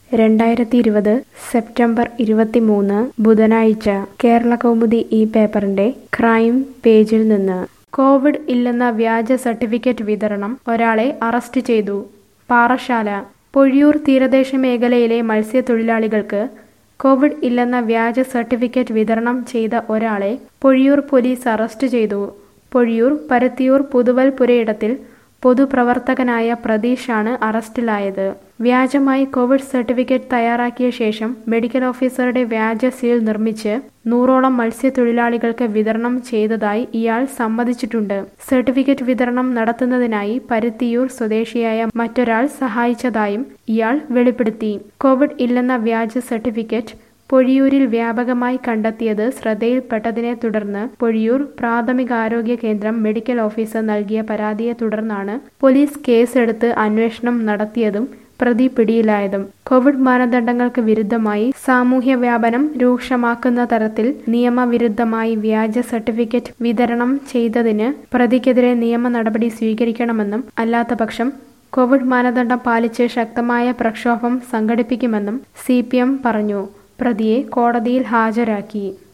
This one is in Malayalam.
രണ്ടായിരത്തി ഇരുപത് സെപ്റ്റംബർ ഇരുപത്തിമൂന്ന് ബുധനാഴ്ച കേരള കൗമുദി ഈ പേപ്പറിന്റെ ക്രൈം പേജിൽ നിന്ന് കോവിഡ് ഇല്ലെന്ന വ്യാജ സർട്ടിഫിക്കറ്റ് വിതരണം ഒരാളെ അറസ്റ്റ് ചെയ്തു പാറശാല പൊഴിയൂർ തീരദേശ മേഖലയിലെ മത്സ്യത്തൊഴിലാളികൾക്ക് കോവിഡ് ഇല്ലെന്ന വ്യാജ സർട്ടിഫിക്കറ്റ് വിതരണം ചെയ്ത ഒരാളെ പൊഴിയൂർ പോലീസ് അറസ്റ്റ് ചെയ്തു പൊഴിയൂർ പരത്തിയൂർ പുതുവൽ പുരയിടത്തിൽ പൊതുപ്രവർത്തകനായ പ്രതീഷാണ് അറസ്റ്റിലായത് വ്യാജമായി കോവിഡ് സർട്ടിഫിക്കറ്റ് തയ്യാറാക്കിയ ശേഷം മെഡിക്കൽ ഓഫീസറുടെ വ്യാജ സീൽ നിർമ്മിച്ച് നൂറോളം മത്സ്യത്തൊഴിലാളികൾക്ക് വിതരണം ചെയ്തതായി ഇയാൾ സമ്മതിച്ചിട്ടുണ്ട് സർട്ടിഫിക്കറ്റ് വിതരണം നടത്തുന്നതിനായി പരുത്തിയൂർ സ്വദേശിയായ മറ്റൊരാൾ സഹായിച്ചതായും ഇയാൾ വെളിപ്പെടുത്തി കോവിഡ് ഇല്ലെന്ന വ്യാജ സർട്ടിഫിക്കറ്റ് പൊഴിയൂരിൽ വ്യാപകമായി കണ്ടെത്തിയത് ശ്രദ്ധയിൽപ്പെട്ടതിനെ തുടർന്ന് പൊഴിയൂർ പ്രാഥമികാരോഗ്യ കേന്ദ്രം മെഡിക്കൽ ഓഫീസർ നൽകിയ പരാതിയെ തുടർന്നാണ് പോലീസ് കേസെടുത്ത് അന്വേഷണം നടത്തിയതും പ്രതി പിടിയിലായതും കോവിഡ് മാനദണ്ഡങ്ങൾക്ക് വിരുദ്ധമായി സാമൂഹ്യ വ്യാപനം രൂക്ഷമാക്കുന്ന തരത്തിൽ നിയമവിരുദ്ധമായി വ്യാജ സർട്ടിഫിക്കറ്റ് വിതരണം ചെയ്തതിന് പ്രതിക്കെതിരെ നിയമ നടപടി സ്വീകരിക്കണമെന്നും അല്ലാത്തപക്ഷം കോവിഡ് മാനദണ്ഡം പാലിച്ച് ശക്തമായ പ്രക്ഷോഭം സംഘടിപ്പിക്കുമെന്നും സി പറഞ്ഞു പ്രതിയെ കോടതിയിൽ ഹാജരാക്കി